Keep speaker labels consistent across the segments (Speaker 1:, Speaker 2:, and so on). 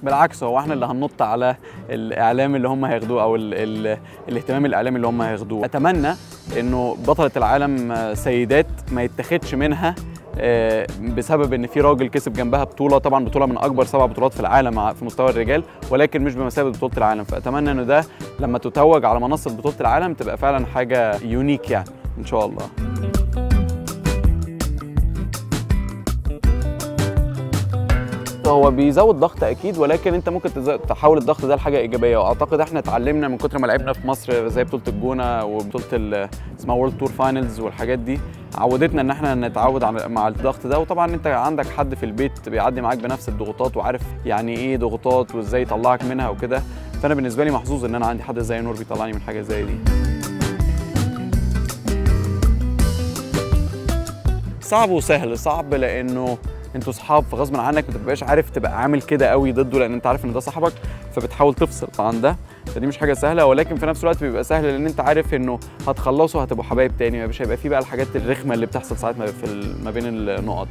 Speaker 1: بالعكس هو احنا اللي هننط على الاعلام اللي هم هياخدوه او ال ال الاهتمام الاعلامي اللي هم هياخدوه اتمنى انه بطله العالم آه، سيدات ما يتاخدش منها آه، بسبب ان في راجل كسب جنبها بطوله طبعا بطوله من اكبر سبع بطولات في العالم ع- في مستوى الرجال ولكن مش بمثابه بطوله العالم فاتمنى انه ده لما تتوج على منصه بطوله العالم تبقى فعلا حاجه يونيك يعني ان شاء الله هو بيزود ضغط اكيد ولكن انت ممكن تز- تحول الضغط ده لحاجه ايجابيه واعتقد احنا اتعلمنا من كتر ما لعبنا في مصر زي بطوله الجونه وبطوله ال- اسمها وورلد تور فاينلز والحاجات دي عودتنا ان احنا نتعود على مع الضغط ده وطبعا انت عندك حد في البيت بيعدي معاك بنفس الضغوطات وعارف يعني ايه ضغوطات وازاي يطلعك منها وكده فانا بالنسبه لي محظوظ ان انا عندي حد زي نور بيطلعني من حاجه زي دي صعب وسهل صعب لانه انتوا صحاب فغصب عنك ما تبقاش عارف تبقى عامل كده قوي ضده لان انت عارف ان ده صاحبك فبتحاول تفصل عن ده فدي مش حاجه سهله ولكن في نفس الوقت بيبقى سهل لان انت عارف انه هتخلصوا هتبقوا حبايب تاني مش هيبقى فيه بقى الحاجات الرخمه اللي بتحصل ساعات ما في ال- ما بين النقط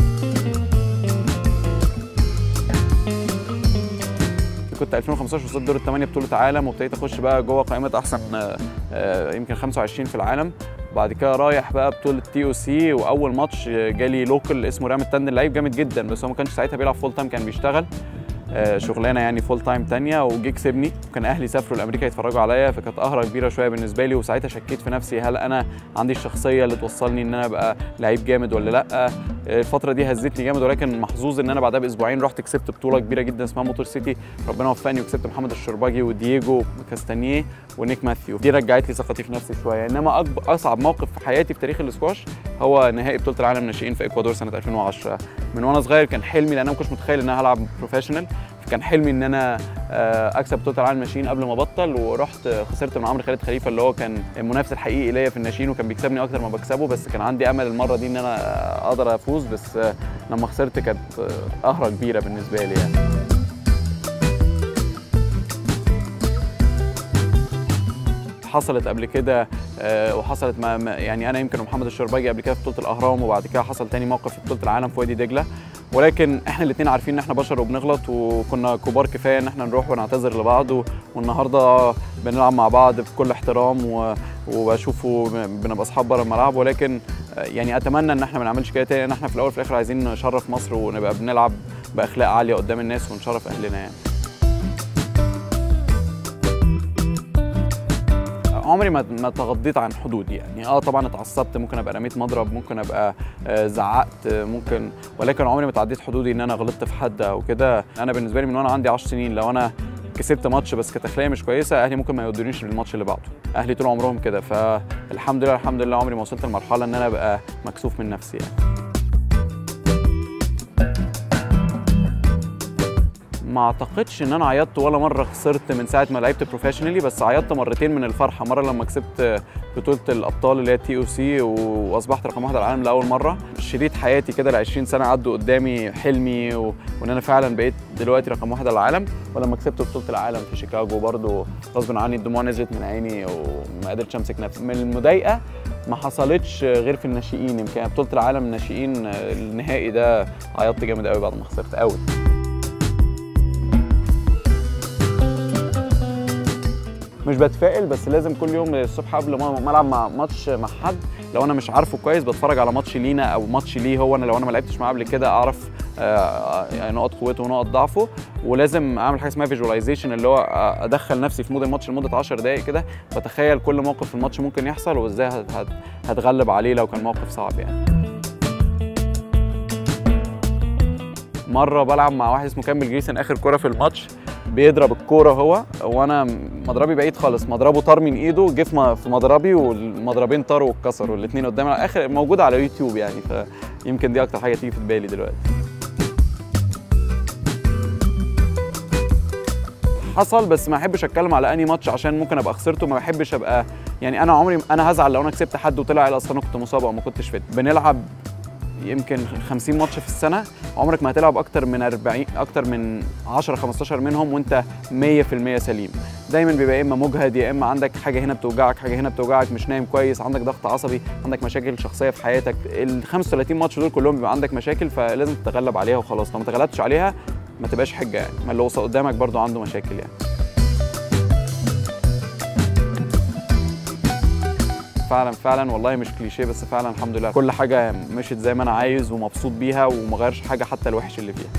Speaker 1: كنت 2015 وصلت دور الثمانيه بطوله عالم وابتديت اخش بقى جوه قائمه احسن آه، آه، يمكن 25 في العالم بعد كده رايح بقى بطوله تي او سي واول ماتش جالي لوكال اسمه رام التندن لعيب جامد جدا بس هو ما كانش ساعتها بيلعب فول تايم كان بيشتغل آه، شغلانه يعني فول تايم تانية وجه كسبني وكان اهلي سافروا لامريكا يتفرجوا عليا فكانت قهره كبيره شويه بالنسبه لي وساعتها شكيت في نفسي هل انا عندي الشخصيه اللي توصلني ان انا ابقى لعيب جامد ولا لا آه، الفتره دي هزتني جامد ولكن محظوظ ان انا بعدها باسبوعين رحت كسبت بطوله كبيره جدا اسمها موتور سيتي ربنا وفقني وكسبت محمد الشرباجي ودييجو كاستانيه ونيك ماثيو دي رجعت لي ثقتي في نفسي شويه انما أكبر اصعب موقف في حياتي في تاريخ الاسكواش هو نهائي بطوله العالم ناشئين في اكوادور سنه 2010 من وانا صغير كان حلمي لان انا ما كنتش متخيل ان انا هلعب بروفيشنال كان حلمي ان انا آه، اكسب بطوله العالم ناشئين قبل ما ابطل ورحت خسرت من عمرو خالد خليفه اللي هو كان المنافس الحقيقي ليا في الناشئين وكان بيكسبني اكتر ما بكسبه بس كان عندي امل المره دي ان انا آه، اقدر افوز بس آه، لما خسرت كانت آه، قهره كبيره بالنسبه لي يعني حصلت قبل كده آه، وحصلت ما ما- يعني انا يمكن ومحمد الشرباجي قبل كده في بطوله الاهرام وبعد كده حصل تاني موقف في بطوله العالم في وادي دجله ولكن احنا الاثنين عارفين ان احنا بشر وبنغلط وكنا كبار كفايه ان احنا نروح ونعتذر لبعض و- والنهارده بنلعب مع بعض بكل احترام و- وبشوفه بنبقى اصحاب بره الملعب ولكن آه، يعني اتمنى ان احنا ما نعملش كده تاني لان احنا في الاول وفي الاخر عايزين نشرف مصر ونبقى بنلعب باخلاق عاليه قدام الناس ونشرف اهلنا يعني عمري ما ما تغضيت عن حدودي يعني اه طبعا اتعصبت ممكن ابقى رميت مضرب ممكن ابقى آه، زعقت آه، ممكن ولكن عمري ما تعديت حدودي ان انا غلطت في حد او كده انا بالنسبه لي من وانا عندي 10 سنين لو انا كسبت ماتش بس كانت اخلاقي مش كويسه اهلي ممكن ما يودونيش للماتش اللي بعده اهلي طول عمرهم كده فالحمد لله الحمد لله عمري ما وصلت لمرحله ان انا ابقى مكسوف من نفسي يعني ما اعتقدش ان انا عيطت ولا مره خسرت من ساعه ما لعبت بروفيشنالي بس عيطت مرتين من الفرحه مره لما كسبت بطوله الابطال اللي هي تي او سي واصبحت رقم واحد على العالم لاول مره شريط حياتي كده ل 20 سنه عدوا قدامي حلمي و... وان انا فعلا بقيت دلوقتي رقم واحد على العالم ولما كسبت بطوله العالم في شيكاغو برضو غصب عني الدموع نزلت من عيني وما قدرتش امسك نفسي من المضايقه ما حصلتش غير في الناشئين يمكن بطوله العالم الناشئين النهائي ده عيطت جامد قوي بعد ما خسرت قوي مش بتفائل بس لازم كل يوم الصبح قبل ما ما العب مع ماتش مع حد لو انا مش عارفه كويس بتفرج على ماتش لينا او ماتش ليه هو انا لو انا ما لعبتش معاه قبل كده اعرف آه، يعني نقط قوته ونقط ضعفه ولازم اعمل حاجه اسمها فيجواليزيشن اللي هو ادخل نفسي في مود الماتش لمده 10 دقائق كده بتخيل كل موقف في الماتش ممكن يحصل وازاي هت- هت- هتغلب عليه لو كان موقف صعب يعني مره بلعب مع واحد اسمه كامل جريسن اخر كوره في الماتش بيضرب الكوره هو وانا مضربي بعيد خالص مضربه طار من ايده جه في م- في مضربي والمضربين طاروا واتكسروا الاثنين قدامي على اخر موجوده على يوتيوب يعني فيمكن دي اكتر حاجه تيجي في بالي دلوقتي حصل بس ما احبش اتكلم على اني ماتش عشان ممكن ابقى خسرته ما بحبش ابقى يعني انا عمري انا هزعل لو انا كسبت حد وطلع قال اصل انا كنت مصاب او ما كنتش فت بنلعب يمكن 50 ماتش في السنه عمرك ما هتلعب اكتر من 40 اكتر من 10 15 منهم وانت 100% سليم دايما بيبقى يا اما مجهد يا اما عندك حاجه هنا بتوجعك حاجه هنا بتوجعك مش نايم كويس عندك ضغط عصبي عندك مشاكل شخصيه في حياتك ال 35 ماتش دول كلهم بيبقى عندك مشاكل فلازم تتغلب عليها وخلاص لو ما تغلبتش عليها ما تبقاش حجه يعني ما اللي وصل قدامك برضو عنده مشاكل يعني فعلا فعلا والله مش كليشيه بس فعلا الحمد لله كل حاجه مشيت زي ما انا عايز ومبسوط بيها وما غيرش حاجه حتى الوحش اللي فيها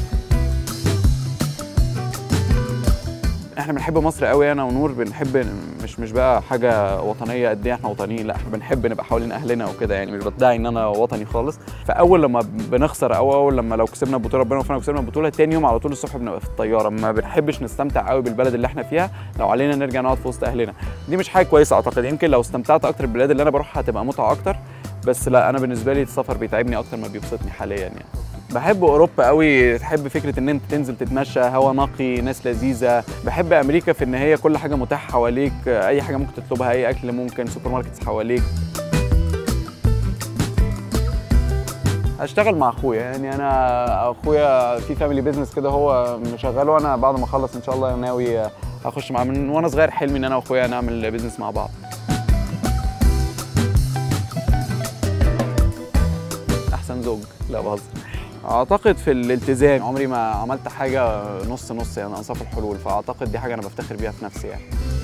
Speaker 1: احنا بنحب مصر قوي انا ونور بنحب مش مش بقى حاجه وطنيه قد ايه احنا وطنيين لا احنا بنحب نبقى حوالين اهلنا وكده يعني مش بدعي ان انا وطني خالص فاول لما بنخسر او اول لما لو كسبنا البطوله ربنا وفقنا وكسبنا البطوله تاني يوم على طول الصبح بنبقى في الطياره ما بنحبش نستمتع قوي بالبلد اللي احنا فيها لو علينا نرجع نقعد في وسط اهلنا دي مش حاجه كويسه اعتقد يمكن لو استمتعت اكتر بالبلاد اللي انا بروحها هتبقى متعه اكتر بس لا انا بالنسبه لي السفر بيتعبني اكتر ما بيبسطني حاليا يعني بحب اوروبا قوي تحب فكره ان انت تنزل تتمشى هوا نقي ناس لذيذه بحب امريكا في ان هي كل حاجه متاحه حواليك اي حاجه ممكن تطلبها اي اكل ممكن سوبر ماركتس حواليك اشتغل مع اخويا يعني انا اخويا في فاميلي بيزنس كده هو مشغله انا بعد ما اخلص ان شاء الله ناوي اخش معاه من وانا صغير حلمي ان انا واخويا نعمل بيزنس مع بعض احسن زوج لا بهزر اعتقد في الالتزام عمري ما عملت حاجه نص نص يعني انصاف الحلول فاعتقد دي حاجه انا بفتخر بيها في نفسي يعني